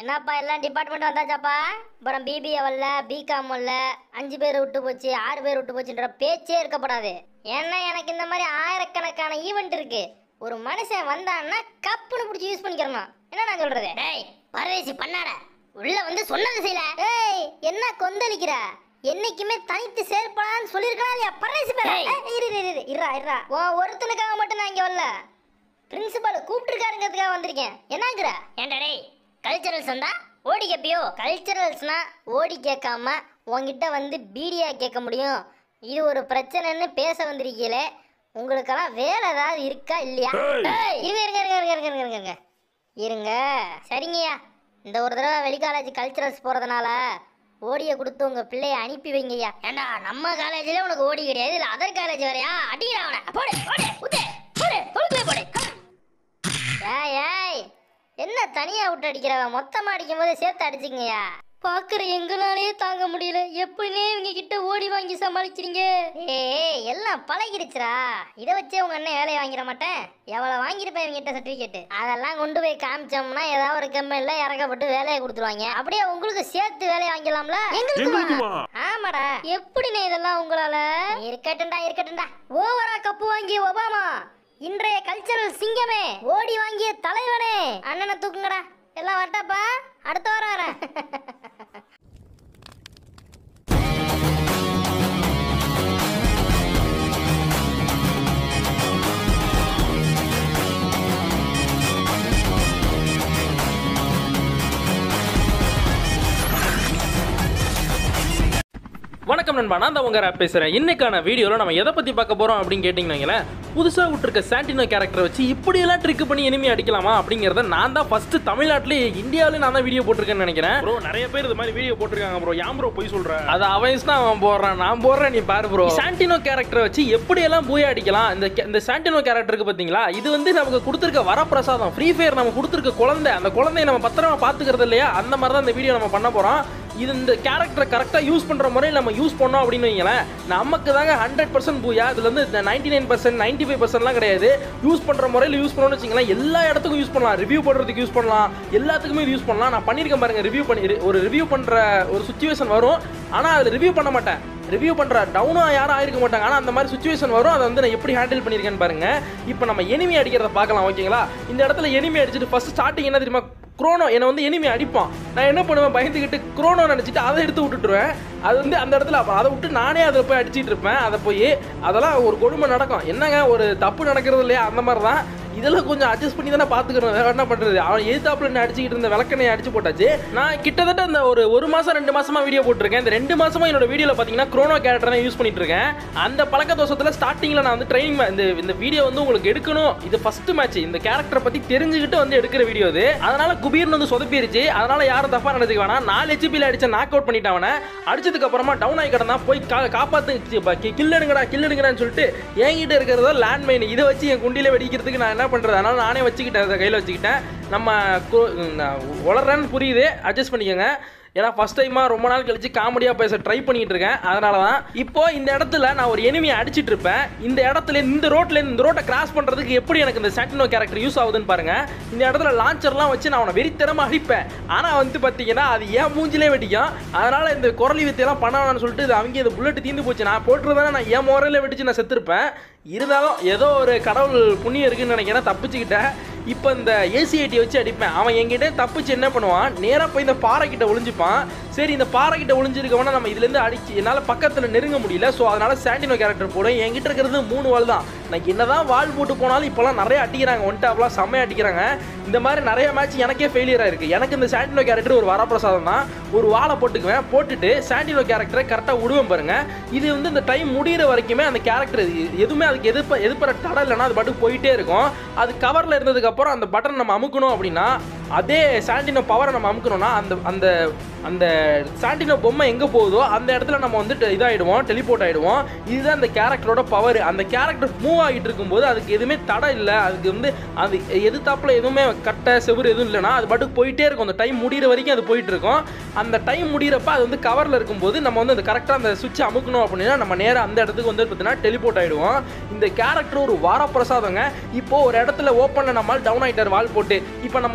என்னப்பா எல்லாம் டிபார்ட்மெண்ட் வந்தாச்சாப்பா அப்புறம் பிபிஏ வரல பிகாம் வரல அஞ்சு பேர் விட்டு போச்சு ஆறு பேர் விட்டு போச்சுன்ற பேச்சே இருக்கப்படாது ஏன்னா எனக்கு இந்த மாதிரி ஆயிரக்கணக்கான ஈவெண்ட் இருக்கு ஒரு மனுஷன் வந்தான்னா கப்புன்னு பிடிச்சி யூஸ் பண்ணிக்கிறணும் என்ன நான் சொல்றது டேய் பரதேசி பண்ணாட உள்ள வந்து சொன்னது செய்யல ஏய் என்ன கொந்தளிக்கிற என்னைக்குமே தனித்து செயல்படான்னு சொல்லிருக்கலாம் இல்லையா பரதேசி பேர இரு இரு இரு இருடா இருடா உன் ஒருத்தனுக்காக மட்டும் நான் இங்க வரல பிரின்சிபல் கூப்பிட்டுருக்காருங்கிறதுக்காக வந்திருக்கேன் என்னங்கிற ஏன்டா டேய் கல்ச்சரல்ஸ் வந்தா ஓடி கேப்பியோ கல்ச்சரல்ஸ்னா ஓடி கேட்காம உன்கிட்ட வந்து பீடியா கேட்க முடியும் இது ஒரு பிரச்சனைன்னு பேச வந்திருக்கீங்களே உங்களுக்கெல்லாம் வேலை ஏதாவது இருக்கா இல்லையா ஏய், இருங்க இருங்க இருங்க இருங்க இருங்க இருங்க இருங்க இருங்க சரிங்கய்யா இந்த ஒரு தடவை வெளி காலேஜ் கல்ச்சரல்ஸ் போறதுனால ஓடியை கொடுத்து உங்க பிள்ளைய அனுப்பி வைங்கய்யா ஏண்டா நம்ம காலேஜ்ல உனக்கு ஓடி கிடையாது இல்ல அதர் காலேஜ் வரையா அடிக்கிறா அவனை போடு போடு ஊத்து போடு தொழுத்து போடு ஏய் ஏய் என்ன தனியா விட்டு அடிக்கிறவ மொத்தமா அடிக்கும் போது சேர்த்து அடிச்சுங்கய்யா பாக்குற எங்களாலேயே தாங்க முடியல எப்படினே இவங்க கிட்ட ஓடி வாங்கி சமாளிக்கிறீங்க ஏய் எல்லாம் பழகிடுச்சுடா இதை வச்சே உங்க அண்ணன் வேலையை வாங்கிட மாட்டேன் எவ்வளவு வாங்கியிருப்பேன் இவங்க கிட்ட சர்டிபிகேட் அதெல்லாம் கொண்டு போய் காமிச்சோம்னா ஏதாவது ஒரு கம்பெனில இறக்கப்பட்டு வேலையை கொடுத்துருவாங்க அப்படியே உங்களுக்கு சேர்த்து வேலையை வாங்கிடலாம்ல எங்களுக்குமா எங்களுக்குமா? ஆமாடா எப்படிண்ணே இதெல்லாம் உங்களால இருக்கட்டும்டா இருக்கட்டும்டா ஓவரா கப்பு வாங்கி ஒபாமா இன்றைய கல்ச்சரல் சிங்கமே ஓடி வாங்கிய தலைவனே அண்ணனை தூக்குங்கடா எல்லாம் வரட்டாப்பா அடுத்த வாரம் வரேன் வணக்கம் நண்பா நான் தான் உங்க ரேப் பேசுறேன் இன்னைக்கான வீடியோவில் நம்ம எதை பத்தி பார்க்க போறோம் அப்படின்னு கேட்டிங்கன்னா புதுசா விட்டுருக்க சாண்டினோ கேரக்டர் வச்சு இப்படியெல்லாம் ட்ரிக் பண்ணி எனிமி அடிக்கலாமா அப்படிங்கறத நான் தான் ஃபர்ஸ்ட் தமிழ்நாட்டிலே இந்தியாவிலே நான் தான் வீடியோ போட்டிருக்கேன்னு நினைக்கிறேன் ப்ரோ நிறைய பேர் இது மாதிரி வீடியோ போட்டிருக்காங்க ப்ரோ ஏன் ப்ரோ போய் சொல்ற அது அவன்ஸ் தான் அவன் போடுறான் நான் போடுறேன் நீ பாரு ப்ரோ சாண்டினோ கேரக்டர் வச்சு எப்படியெல்லாம் பூயா அடிக்கலாம் இந்த கே- இந்த சாண்டினோ கேரக்டருக்கு பாத்தீங்களா இது வந்து நமக்கு கொடுத்துருக்க வரப்பிரசாதம் ஃப்ரீ ஃபயர் நம்ம கொடுத்துருக்க குழந்தை அந்த குழந்தைய நம்ம பத்திரமா பாத்துக்கிறது இல்லையா அந்த மாதிரி தான் இந்த வீடியோ நம்ம பண்ண போறோம் இது இந்த கேரக்டரை கரெக்டாக யூஸ் பண்ணுற முறையில் நம்ம யூஸ் பண்ணோம் அப்படின்னு வைங்களேன் நமக்கு தாங்க ஹண்ட்ரட் பர்சன்ட் பூயா இதுல இருந்து இந்த ninety nine percent ninety five பர்சன்ட்லாம் கிடையாது யூஸ் பண்ணுற முறையில் யூஸ் பண்ணணும்னு வச்சுங்களேன் எல்லா இடத்துக்கும் யூஸ் பண்ணலாம் ரிவ்யூ பண்ணுறதுக்கு யூஸ் பண்ணலாம் எல்லாத்துக்குமே யூஸ் பண்ணலாம் நான் பண்ணியிருக்கேன் பாருங்க ரிவ்யூ பண்ணி ஒரு ரிவ்யூ பண்ணுற ஒரு சுச்சுவேஷன் வரும் ஆனால் அதில் ரிவ்யூ பண்ண மாட்டேன் ரிவ்யூ பண்ணுற டவுனாக யாரும் ஆயிருக்க மாட்டாங்க ஆனால் அந்த மாதிரி சுச்சுவேஷன் வரும் அதை வந்து நான் எப்படி ஹேண்டில் பண்ணியிருக்கேன்னு பாருங்க இப்போ நம்ம எனிமி அடிக்கிறத பார்க்கலாம் ஓகேங்களா இந்த இடத்துல எனிமி அடிச்சுட்டு ஃபர்ஸ்ட் ஸ்டார்டிங் என்ன தெரியுமா குரோனோ என்னை வந்து எனிமி அடிப்பான் நான் என்ன பண்ணுவேன் பயந்துக்கிட்டு குரோனோ நினச்சிட்டு அதை எடுத்து விட்டுட்டுருவேன் அது வந்து அந்த இடத்துல அப்ப அதை விட்டு நானே அதை போய் அடிச்சிட்டு இருப்பேன் அதை போய் அதெல்லாம் ஒரு கொடுமை நடக்கும் என்னங்க ஒரு தப்பு நடக்கிறது இல்லையா அந்த மாதிரி தான் இதெல்லாம் கொஞ்சம் அட்ஜஸ்ட் பண்ணி தானே பார்த்துக்கணும் வேற என்ன பண்ணுறது அவன் எதிர்த்தாப்புல என்ன அடிச்சுக்கிட்டு இருந்த விளக்கணையை அடிச்சு போட்டாச்சு நான் கிட்டத்தட்ட இந்த ஒரு ஒரு மாதம் ரெண்டு மாசமா வீடியோ போட்டிருக்கேன் இந்த ரெண்டு மாசமா என்னோட வீடியோவில் பார்த்தீங்கன்னா குரோனோ கேரக்டர் தான் யூஸ் பண்ணிட்டு இருக்கேன் அந்த பழக்க தோஷத்தில் ஸ்டார்டிங்கில் நான் வந்து ட்ரைனிங் இந்த இந்த வீடியோ வந்து உங்களுக்கு எடுக்கணும் இது ஃபர்ஸ்ட் மேட்ச் இந்த கேரக்டரை பற்றி தெரிஞ்சுக்கிட்டு வந்து எடுக்கிற வீடியோ இது அதனால குபீர்னு வந்து சொதப்பிருச்சு அதனால யாரும் தப்பா நினைச்சுக்க வேணாம் நாலு ஹெச்பியில் அடிச்ச நாக் அவுட் பண்ணிட்டான் அவனை அடிச்சதுக்கு அப்புறமா டவுன் ஆகி கிடந்தான் போய் கா காப்பாத்து கில்லடுங்கடா கில்லடுங்கடான்னு சொல்லிட்டு என்கிட்ட இருக்கிறதோ லேண்ட்மைன் இதை வச்சு என் குண்டியில வெடிக்கிறதுக்கு நான் என்ன பண்றது அதனால நானே வச்சுக்கிட்டேன் அதை கையில் வச்சுக்கிட்டேன் நம்ம கு- நான் உளறேன்னு புரியுது அட்ஜஸ்ட் பண்ணிக்கோங்க ஏன்னா ஃபர்ஸ்ட் டைமாக ரொம்ப நாள் கழிச்சு காமெடியாக பேச ட்ரை பண்ணிட்டு இருக்கேன் அதனால தான் இப்போ இந்த இடத்துல நான் ஒரு எனிமியை அடிச்சிட்டு இருப்பேன் இந்த இடத்துல இந்த ரோட்ல இந்த ரோட்டை கிராஸ் பண்ணுறதுக்கு எப்படி எனக்கு இந்த சாட்டினோ கேரக்டர் யூஸ் ஆகுதுன்னு பாருங்க இந்த இடத்துல லான்ச்சர்லாம் வச்சு நான் அவனை வெறித்தனமா அடிப்பேன் ஆனால் வந்து பார்த்தீங்கன்னா அது ஏன் மூஞ்சிலே வெடிக்கும் அதனால இந்த குரலி வித்தையெல்லாம் பண்ண வேணாம்னு சொல்லிட்டு இது அவங்க இந்த புல்லட் தீந்து போச்சு நான் போட்டுருந்தா நான் என் முறையில் வெடிச்சு நான் செத்துருப்பேன் இருந்தாலும் ஏதோ ஒரு கடவுள் புண்ணியம் இருக்குன்னு நினைக்கிறேன் தப்பிச்சுக்கிட்டேன் இப்போ இந்த ஏசிஐடி வச்சு அடிப்பேன் அவன் என்கிட்ட தப்பிச்சு என்ன பண்ணுவான் நேராக போய் இந்த பாறை கிட்ட ஒளிஞ்சுப்பான் சரி இந்த பாறை கிட்ட ஒளிஞ்சிருக்கவனா நம்ம இதுலேருந்து அடிச்சு என்னால் பக்கத்தில் நெருங்க முடியல ஸோ அதனால சாண்டினோ கேரக்டர் போடும் என்கிட்ட இருக்கிறது மூணு வால் தான் நான் என்னதான் வால் போட்டு போனாலும் இப்போலாம் நிறைய அடிக்கிறாங்க ஒன் டாப்லாம் செம்மையா அடிக்கிறாங்க இந்த மாதிரி நிறைய மேட்ச் எனக்கே ஃபெயிலியராக இருக்குது எனக்கு இந்த சாண்டினோ கேரக்டர் ஒரு வரப்பிரசாதம் தான் ஒரு வாழை போட்டுக்குவேன் போட்டுட்டு சாண்டினோ கேரக்டரை கரெக்டாக விடுவேன் பாருங்க இது வந்து இந்த டைம் முடியிற வரைக்குமே அந்த கேரக்டர் எதுவுமே அதுக்கு எதிர்ப்ப எதிர்ப்புற தடை இல்லைன்னா அது பாட்டுக்கு போயிட்டே இருக்கும் அது கவரில் இருந்ததுக்கப்புறம் அந்த பட்டன் நம்ம அமுக்கணும் அப்படின்னா அதே சாண்டினோ பவரை நம்ம அமுக்கணும்னா அந்த அந்த அந்த சாண்டினோ பொம்மை எங்கே போகுதோ அந்த இடத்துல நம்ம வந்துட்டு இதாகிடுவோம் டெலிபோர்ட் ஆகிடுவோம் இதுதான் அந்த கேரக்டரோட பவர் அந்த கேரக்டர் மூவ் ஆகிட்டு இருக்கும்போது அதுக்கு எதுவுமே தடை இல்லை அதுக்கு வந்து அது எதிர்த்தாப்புல எதுவுமே கட்டை செவுரு எதுவும் இல்லைன்னா அது பாட்டுக்கு போயிட்டே இருக்கும் அந்த டைம் முடியிற வரைக்கும் அது போயிட்டு இருக்கும் அந்த டைம் முடியிறப்ப அது வந்து கவரில் இருக்கும்போது நம்ம வந்து அந்த கரெக்டாக அந்த சுவிட்ச் அமுக்கணும் அப்படின்னா நம்ம நேராக அந்த இடத்துக்கு வந்து பார்த்தீங்கன்னா டெலிபோர்ட் ஆகிடுவோம் இந்த கேரக்டர் ஒரு வாரப்பிரசாதங்க இப்போ ஒரு இடத்துல ஓப்பனில் நம்மால் டவுன் ஆகிட்டார் வால் போட்டு இப்போ நம்ம ஒரு இடத்துல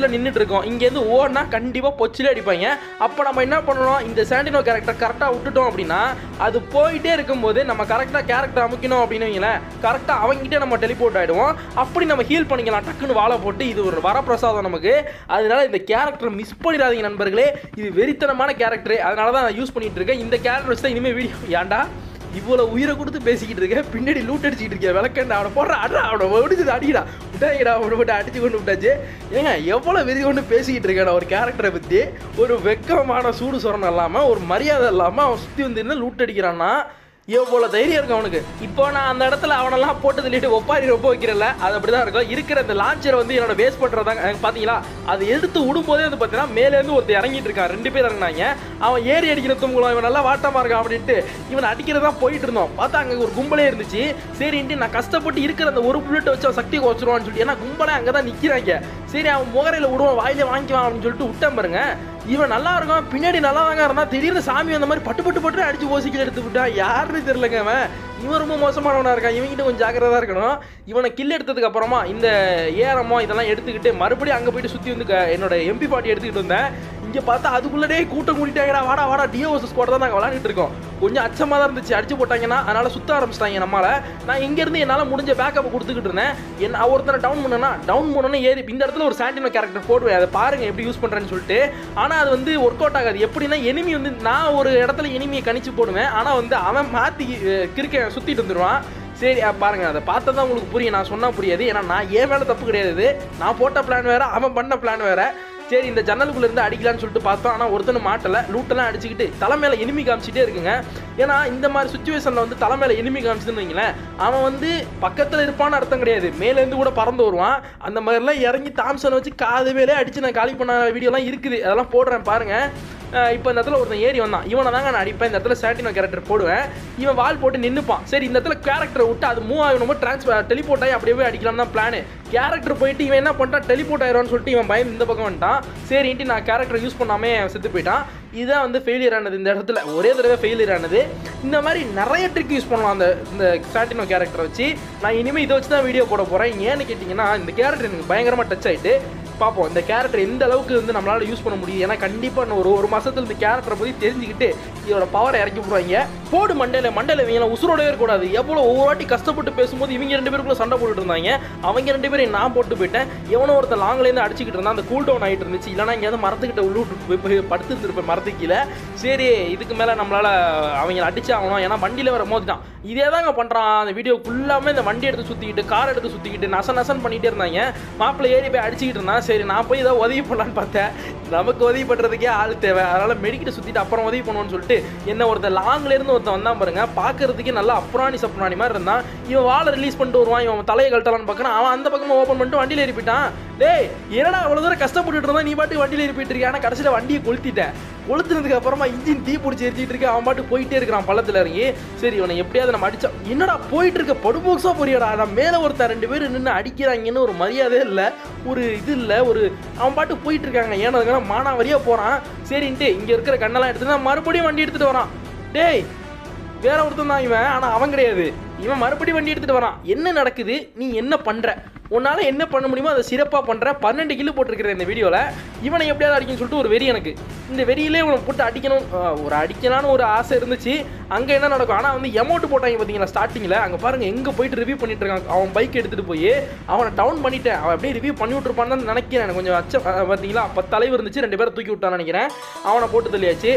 இடத்துல நின்றுட்டு இருக்கோம் இங்கேருந்து ஓடினா கண்டிப்பாக பொச்சிலே அடிப்பாங்க அப்போ நம்ம என்ன பண்ணணும் இந்த சாண்டினோ கேரக்டர் கரெக்டாக விட்டுட்டோம் அப்படின்னா அது போயிட்டே இருக்கும்போது நம்ம கரெக்டாக கேரக்டர் அமைக்கணும் அப்படின்னு வைங்களேன் கரெக்டாக அவங்ககிட்ட நம்ம டெலிபோர்ட் ஆகிடுவோம் அப்படி நம்ம ஹீல் பண்ணிக்கலாம் டக்குன்னு வாழை போட்டு இது ஒரு வரப்பிரசாதம் நமக்கு அதனால இந்த கேரக்டர் மிஸ் பண்ணிடாதீங்க நண்பர்களே இது வெறித்தனமான கேரக்டர் அதனால தான் நான் யூஸ் பண்ணிட்டு இருக்கேன் இந்த கேரக்டர் வச்சு தான் இனிமேல் வீடியோ ஏன்டா இவ்வளோ உயிரை கொடுத்து பேசிக்கிட்டு இருக்கேன் பின்னாடி லூட் அடிச்சுக்கிட்டு இருக்கேன் விளக்கண்டா அவனை போடுற அடா அவனை ஒடிச்சது அடிக்கடா விட்டாங்கடா அவனை விட்டு அடிச்சு கொண்டு விட்டாச்சு ஏங்க எவ்வளோ வெறி கொண்டு பேசிக்கிட்டு இருக்கேன் ஒரு கேரக்டரை பற்றி ஒரு வெக்கமான சூடு சொரணம் இல்லாமல் ஒரு மரியாதை இல்லாமல் அவன் சுற்றி வந்து லூட் அடிக்கிறான்னா எவ்வளோ தைரியம் இருக்கும் அவனுக்கு இப்போ நான் அந்த இடத்துல அவனெல்லாம் போட்டு தள்ளிட்டு ஒப்பாரி ரொம்ப வைக்கிறல அது அப்படி தான் இருக்கும் இருக்கிற அந்த லான்ச்சரை வந்து என்னோட வேஸ்ட் பண்ணுறதாங்க பார்த்தீங்களா அது எடுத்து விடும்போதே வந்து பார்த்தீங்கன்னா மேலேருந்து ஒருத்தர் இறங்கிட்டு இருக்கான் ரெண்டு பேர் இறங்கினாங்க அவன் ஏறி அடிக்கிற தும்புலாம் இவன் நல்லா வாட்டமாக இருக்கான் அப்படின்ட்டு இவன் அடிக்கிறதா போயிட்டு இருந்தோம் பார்த்தா அங்கே ஒரு கும்பலே இருந்துச்சு சரின்ட்டு நான் கஷ்டப்பட்டு இருக்கிற அந்த ஒரு புல்லட்டை வச்சு அவன் சக்தி குறைச்சிருவான்னு சொல்லிட்டு ஏன்னா கும்பலே அங்கே தான் நிற்கிறாங்க சரி அவன் முகரையில் விடுவான் வாயில வாங்கிக்குவான் அப்படின்னு சொல்லிட்டு விட்டேன் பாருங்க இவன் நல்லா இருக்கும் பின்னாடி நல்லா தாங்க இருந்தா திடீர்னு சாமி அந்த மாதிரி பட்டு பட்டு பட்டு அடிச்சு ஓசிக்கல எடுத்து விட்டான் யாருன்னு தெரியலங்க அவன் இவன் ரொம்ப மோசமானவனா இருக்கான் இவன்கிட்ட கொஞ்சம் ஜாக்கிரதா இருக்கணும் இவனை கில் எடுத்ததுக்கு அப்புறமா இந்த ஏரமோ இதெல்லாம் எடுத்துக்கிட்டு மறுபடியும் அங்க போயிட்டு சுத்தி வந்து க- என்னோட எம்பி பாட்டி எடுத்துக்கிட்டு வந்தேன் இங்க பார்த்தா அதுக்குள்ளே கூட்டம் கூட்டிட்டாங்கடா வாடா வாடா டிஓஎஸ் ஸ்குவாட் தான் நாங்கள் விளையாண்டுட்டு இருக்கோம் கொஞ்சம் அச்சமா தான் இருந்துச்சு அடிச்சு போட்டாங்கன்னா அதனால சுத்த ஆரம்பிச்சிட்டாங்க நம்மளால நான் இங்க இருந்து என்னால முடிஞ்ச பேக்கப் கொடுத்துக்கிட்டு இருந்தேன் என்ன ஒருத்தனை டவுன் பண்ணனா டவுன் பண்ணனே ஏறி இந்த இடத்துல ஒரு சாண்டினோ கேரக்டர் போடுவேன் அதை பாருங்க எப்படி யூஸ் பண்றேன்னு சொல்லிட்டு ஆனா அது வந்து ஒர்க் அவுட் ஆகாது எப்படின்னா எனிமி வந்து நான் ஒரு இடத்துல எனிமியை கணிச்சு போடுவேன் ஆனா வந்து அவன் மாத்தி அஹ், கிறுக்க சுத்திட்டு வந்துடுவான் சரி அஹ், பாருங்க அதை பார்த்தா தான் உங்களுக்கு புரியும் நான் சொன்னா புரியாது ஏன்னா நான் ஏன் மேல தப்பு கிடையாது இது. நான் போட்ட பிளான் வேற அவன் பண்ண பிளான் வேற சரி இந்த ஜன்னலுக்குள்ள இருந்து அடிக்கலாம்னு சொல்லிட்டு பார்த்தோம் ஆனால் ஒருத்தனை மாட்டல லூட்டெல்லாம் அடிச்சுக்கிட்டு தலை மேல எனிமி காமிச்சிட்டே இருக்குங்க ஏன்னா இந்த மாதிரி சுச்சுவேஷன்ல வந்து தலை மேல எனிமி காமிச்சதுன்னு வைங்களேன் அவன் வந்து பக்கத்துல இருப்பான்னு அர்த்தம் கிடையாது மேல இருந்து கூட பறந்து வருவான் அந்த மாதிரிலாம் இறங்கி தாம்சனை வச்சு காது மேலே அடிச்சு நான் காலி பண்ண வீடியோலாம் இருக்குது அதெல்லாம் போடுறேன் பாருங்க அஹ் இப்போ இந்த இடத்துல ஒருத்தன் ஏறி வந்தான் இவனை தாங்க நான் அடிப்பேன் இந்த இடத்துல சாட்டினோ கேரக்டர் போடுவேன் இவன் வால் போட்டு நின்னுப்பான் சரி இந்த இடத்துல கேரக்டரை விட்டு அது மூவ் ஆகணும் ட்ரான்ஸ்ஃபர் டெலிபோர்ட் ஆகி அப்படியே போய் அடிக்கலாம் தான் பிளான் கேரக்டர் போயிட்டு இவன் என்ன பண்ணிட்டான் டெலிபோர்ட் ஆயிடும்னு சொல்லிட்டு இவன் பயந்து இந்த பக்கம் வந்துட்டான் சரின்ட்டு நான் கேரக்டர் யூஸ் பண்ணாமே அவன் செத்து போயிட்டான் இதுதான் வந்து ஃபெயிலியர் ஆனது இந்த இடத்துல ஒரே தடவை ஃபெயிலியர் ஆனது இந்த மாதிரி நிறைய ட்ரிக் யூஸ் பண்ணலாம் அந்த இந்த சாட்டினோ கேரக்டரை வச்சு நான் இனிமேல் இதை வச்சு தான் வீடியோ போட போகிறேன் ஏன்னு கேட்டிங்கன்னா இந்த கேரக்டர் எனக்கு பயங்கரமாக டச் ஆயிட்டு பார்ப்போம் இந்த கேரக்டர் எந்த அளவுக்கு வந்து நம்மளால யூஸ் பண்ண முடியும் ஏன்னா கண்டிப்பாக இன்னும் ஒரு ஒரு மாசத்துல இந்த கேரக்டரை பற்றி தெரிஞ்சுக்கிட்டு இதோட பவரை இறக்கி விடுவாங்க போடு மண்டையில மண்டையில இவங்க உசுரோடவே இருக்கக்கூடாது எவ்வளோ ஒவ்வொரு வாட்டி கஷ்டப்பட்டு பேசும்போது இவங்க ரெண்டு பேருக்குள்ள சண்டை போட்டுட்டு இருந்தாங்க அவங்க ரெண்டு பேரையும் நான் போட்டு போயிட்டேன் எவனோ ஒருத்தன் லாங்லேருந்து அடிச்சுக்கிட்டு இருந்தான் அந்த கூல் டவுன் ஆகிட்டு இருந்துச்சு இல்லைனா எங்கேயாவது மரத்துக்கிட்ட உள்ளூட்டு போய் போய் படுத்து இருந்திருப்பேன் மரத்துக்கு கீழே சரி இதுக்கு மேலே நம்மளால அவங்கள அடிச்சு ஆகணும் ஏன்னா வண்டியில் வர மோதி தான் இதே தாங்க பண்ணுறான் அந்த வீடியோ ஃபுல்லாமே இந்த வண்டி எடுத்து சுற்றிக்கிட்டு கார் எடுத்து சுற்றிக்கிட்டு நச நசன் பண்ணிகிட்டே இருந்தாங்க மாப்பிள்ளை ஏறி போய் அடிச்சுக்கிட்டு இருந்தான் சரி நான் போய் ஏதாவது உதவி பண்ணலான்னு பார்த்தேன் நமக்கு உதவி பண்ணுறதுக்கே ஆள் தேவை அதனால் மெடிக்கிட்ட சுற்றிட்டு அப்புறம் உதவி பண்ணுவோன்னு சொல்லிட்டு என்ன ஒருத்தன் லாங்ல இருந்து ஒருத்தன் வந்தான் பாருங்க பார்க்கறதுக்கே நல்லா அப்புறாணி சப்புராணி மாதிரி இருந்தான் இவன் வாழை ரிலீஸ் பண்ணிட்டு வருவான் இவன் தலையை கழட்டலான்னு பார்க்கறான் அவன் அந்த பக்கமா ஓப்பன் பண்ணிட்டு வண்டியில் ஏறி போயிட்டான் டேய் என்னடா அவ்வளோ தூரம் கஷ்டப்பட்டுட்டு இருந்தா நீ பாட்டுக்கு வண்டியில் ஏறி போயிட்டு இருக்கியா ஆனால் கடைசியில் வண்டியை கொளுத்திட்டேன் கொளுத்துனதுக்கு அப்புறமா இன்ஜின் தீ பிடிச்சி எரிச்சிட்டு இருக்கு அவன் பாட்டு போயிட்டே இருக்கிறான் பள்ளத்துல இறங்கி சரி இவனை எப்படியாவது நம்ம அடிச்சோம் என்னடா போயிட்டு இருக்க படுபோக்ஸா போறியாடா நான் மேல ஒருத்தன் ரெண்டு பேரும் நின்று அடிக்கிறாங்கன்னு ஒரு மரியாதை இல்லை ஒரு இது இல்லை ஒரு அவன் பாட்டு போயிட்டு இருக்காங்க ஏன்னா அதுக்கான மானாவரியா போறான் சரின்ட்டு இங்க இருக்கிற கண்ணெல்லாம் எடுத்து நான் மறுபடியும் வண்டி எடுத்துட்டு வரான் டேய் வேற ஒருத்தன் தான் இவன் ஆனா அவன் கிடையாது இவன் மறுபடியும் வண்டி எடுத்துட்டு வரான் என்ன நடக்குது நீ என்ன பண்ற உன்னால என்ன பண்ண முடியுமோ அதை சிறப்பா பண்ற பன்னெண்டு கிலோ போட்டிருக்கிற இந்த வீடியோல இவனை எப்படியாவது அடிக்கணும்னு சொல்லிட்டு ஒரு வெறி எனக்கு இந்த வெறியிலே இவனை போட்டு அடிக்கணும் ஆஹ், ஒரு அடிக்கலான்னு ஒரு ஆசை இருந்துச்சு அங்க என்ன நடக்கும் ஆனா வந்து எமௌண்ட் போட்டாங்க பாத்தீங்களா ஸ்டார்டிங்ல அங்க பாருங்க எங்க போயிட்டு ரிவ்யூ பண்ணிட்டு இருக்கான் அவன் பைக் எடுத்துட்டு போய் அவனை டவுன் பண்ணிட்டேன் அவன் அப்படியே ரிவ்யூ பண்ணி விட்டுருப்பான்னு தான் நினைக்கிறேன் எனக்கு கொஞ்சம் அச்சம் ஆஹ், பாத்தீங்களா பத்து தலைவர் இருந்துச்சு ரெண்டு பேரை தூக்கி விட்டான்னு நினைக்கிறேன் அவனை போட்டு தள்ளியாச்சு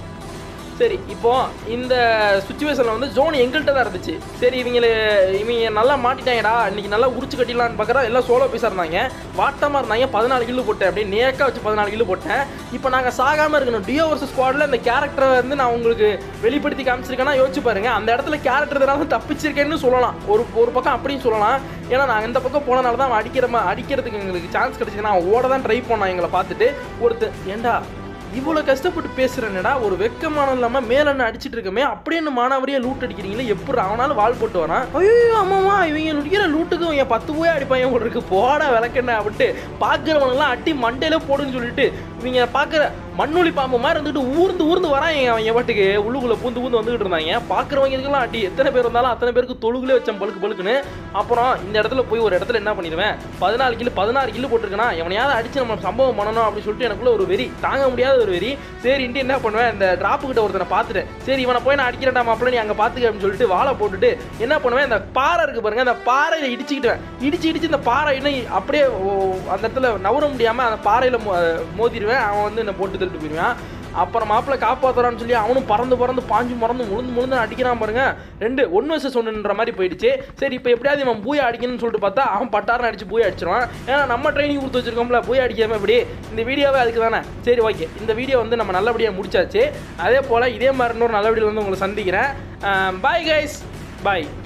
சரி இப்போ இந்த சுச்சுவேஷனில் வந்து ஜோன் எங்கள்கிட்ட தான் இருந்துச்சு சரி இவங்கள இவங்க நல்லா மாட்டிட்டாங்கடா இன்னைக்கு நல்லா உரிச்சு கட்டிடலான்னு பார்க்குறா எல்லாம் சோலோ பீஸாக இருந்தாங்க வாட்டமாக இருந்தாங்க பதினாலு கிலோ போட்டேன் அப்படியே நேக்காக வச்சு பதினாலு கிலோ போட்டேன் இப்போ நாங்கள் சாகாமல் இருக்கணும் டியோ வர்சஸ் ஸ்குவாடில் இந்த கேரக்டரை வந்து நான் உங்களுக்கு வெளிப்படுத்தி காமிச்சிருக்கேன்னா யோசிச்சு பாருங்க அந்த இடத்துல கேரக்டர் இதனால தப்பிச்சிருக்கேன்னு சொல்லலாம் ஒரு ஒரு பக்கம் அப்படின்னு சொல்லலாம் ஏன்னா நாங்கள் இந்த பக்கம் போனனால தான் அவன் அடிக்கிற மா- அடிக்கிறதுக்கு எங்களுக்கு சான்ஸ் கிடைச்சிதுன்னா அவன் ஓட தான் ட்ரை பண்ணான் எங்களை பார்த்துட்டு ஒருத்தர் ஏண்டா இவ்வளோ கஷ்டப்பட்டு பேசுறேன்னடா ஒரு வெக்கமான இல்லாம மேல என்ன அடிச்சிட்டு இருக்கமே அப்படியே என்ன மானாவரியா லூட் அடிக்கிறீங்களே எப்படி அவனால வால் போட்டு வரான் ஐயோ ஆமாமா இவங்க நடிக்கிற லூட்டுக்கு என் பத்து போய் அடிப்பாங்க போல இருக்கு போடா விளக்கண்ண அப்படின்ட்டு பார்க்குறவங்களாம் அட்டி மண்டையில போடுன்னு சொல்லிட்டு இவங்க பார்க்குற மண்ணுளி பாம்பு மாதிரி இருந்துட்டு ஊர்ந்து ஊர்ந்து வராங்க அவங்க பாட்டுக்கு உள்ளுக்குள்ள பூந்து பூந்து வந்துகிட்டு இருந்தாங்க பார்க்குறவங்களுக்குலாம் அடி எத்தனை பேர் இருந்தாலும் அத்தனை பேருக்கு தொழுகுலே வச்சேன் பழுக்கு பழுக்குன்னு அப்புறம் இந்த இடத்துல போய் ஒரு இடத்துல என்ன பண்ணிடுவேன் பதினாலு கிலோ பதினாறு கிலோ போட்டிருக்கேனா எவனையாவது அடிச்சு நம்ம சம்பவம் பண்ணணும் அப்படின்னு சொல்லிட்டு எனக்குள்ள ஒரு வெறி தாங்க முடியாத ஒரு வெறி சரின்ட்டு என்ன பண்ணுவேன் இந்த டிராப்பு கிட்ட ஒருத்தனை பார்த்துட்டேன் சரி இவனை போய் நான் அடிக்கிறேன்டா மாப்பிள்ள நீ அங்கே பார்த்துக்க அப்படின்னு சொல்லிட்டு வாழை போட்டுட்டு என்ன பண்ணுவேன் இந்த பாறை இருக்கு பாருங்க அந்த பாறையில இடிச்சுக்கிட்டேன் இடிச்சு இடிச்சு இந்த பாறை இன்னும் அப்படியே ஓ- அந்த இடத்துல நவர முடியாம அந்த பாறையில மோ- மோதிடுவேன் அவன் வந்து என்னை போட்டு தள்ளிட்டு போயிடுவான் அப்புறம் மாப்பிள்ளை காப்பாத்துறான்னு சொல்லி அவனும் பறந்து பறந்து பாஞ்சு மறந்து முழுந்து முழுந்து அடிக்கிறான் பாருங்க ரெண்டு ஒன்று வருஷம் சொன்னுன்ற மாதிரி போயிடுச்சு சரி இப்போ எப்படியாவது இவன் பூயா அடிக்கணும்னு சொல்லிட்டு பார்த்தா அவன் பட்டாரம் அடிச்சு பூயா அடிச்சிருவான் ஏன்னா நம்ம ட்ரைனிங் கொடுத்து வச்சிருக்கோம்ல பூயா அடிக்காம இப்படி இந்த வீடியோவே அதுக்கு தானே சரி ஓகே இந்த வீடியோ வந்து நம்ம நல்லபடியாக முடிச்சாச்சு அதே போல் இதே மாதிரி இன்னொரு நல்ல வீடியோ வந்து உங்களை சந்திக்கிறேன் பாய் கைஸ் பாய்